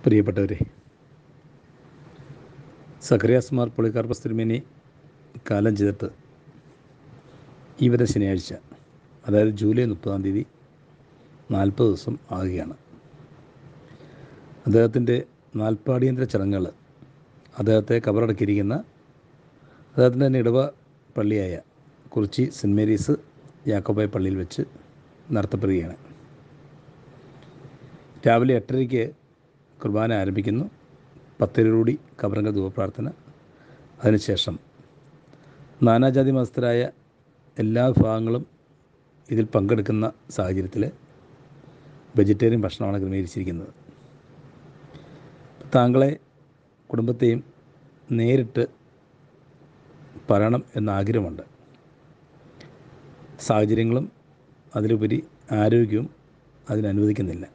പ്രിയപ്പെട്ടവരെ സഖറിയാസ് മാർ പുളിക്കാർപ്പസ് തിരുമേനി കാലം ചെയ്തിട്ട് ഈ വരെ ശനിയാഴ്ച അതായത് ജൂലൈ മുപ്പതാം തീയതി നാൽപ്പത് ദിവസം ആകുകയാണ് അദ്ദേഹത്തിൻ്റെ നാൽപ്പാടിയന്തര ചടങ്ങുകൾ അദ്ദേഹത്തെ കബറടക്കിയിരിക്കുന്ന അദ്ദേഹത്തിൻ്റെ തന്നെ ഇടവ പള്ളിയായ കുറിച്ചി സെൻറ്റ് മേരീസ് യാക്കോബായ പള്ളിയിൽ വെച്ച് നടത്തപ്പെടുകയാണ് രാവിലെ എട്ടരയ്ക്ക് കുർബാന ആരംഭിക്കുന്നു പത്തരയോടുകൂടി കബറങ്ക ധൂപപ്രാർത്ഥന അതിനുശേഷം നാനാജാതി മതസ്ഥരായ എല്ലാ വിഭാഗങ്ങളും ഇതിൽ പങ്കെടുക്കുന്ന സാഹചര്യത്തിൽ വെജിറ്റേറിയൻ ഭക്ഷണമാണ് ക്രമീകരിച്ചിരിക്കുന്നത് താങ്കളെ കുടുംബത്തെയും നേരിട്ട് പറയണം എന്ന ആഗ്രഹമുണ്ട് സാഹചര്യങ്ങളും അതിലുപരി ആരോഗ്യവും അതിനനുവദിക്കുന്നില്ല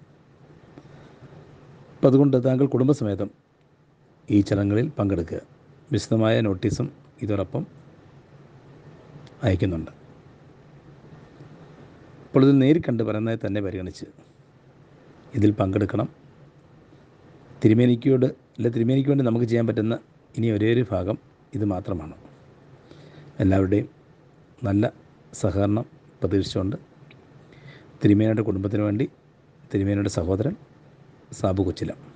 അപ്പം അതുകൊണ്ട് താങ്കൾ കുടുംബസമേതം ഈ ചടങ്ങുകളിൽ പങ്കെടുക്കുക വിശദമായ നോട്ടീസും ഇതോടൊപ്പം അയക്കുന്നുണ്ട് അപ്പോൾ ഇത് നേരിൽ കണ്ട് പറയുന്നതായി തന്നെ പരിഗണിച്ച് ഇതിൽ പങ്കെടുക്കണം തിരുമേനിക്കോട് അല്ല തിരുമേനിക്ക് വേണ്ടി നമുക്ക് ചെയ്യാൻ പറ്റുന്ന ഇനി ഒരേ ഒരു ഭാഗം ഇത് മാത്രമാണ് എല്ലാവരുടെയും നല്ല സഹകരണം പ്രതീക്ഷിച്ചുകൊണ്ട് തിരുമേനയുടെ കുടുംബത്തിന് വേണ്ടി തിരുമേനയുടെ സഹോദരൻ സാബു കൊച്ചിലം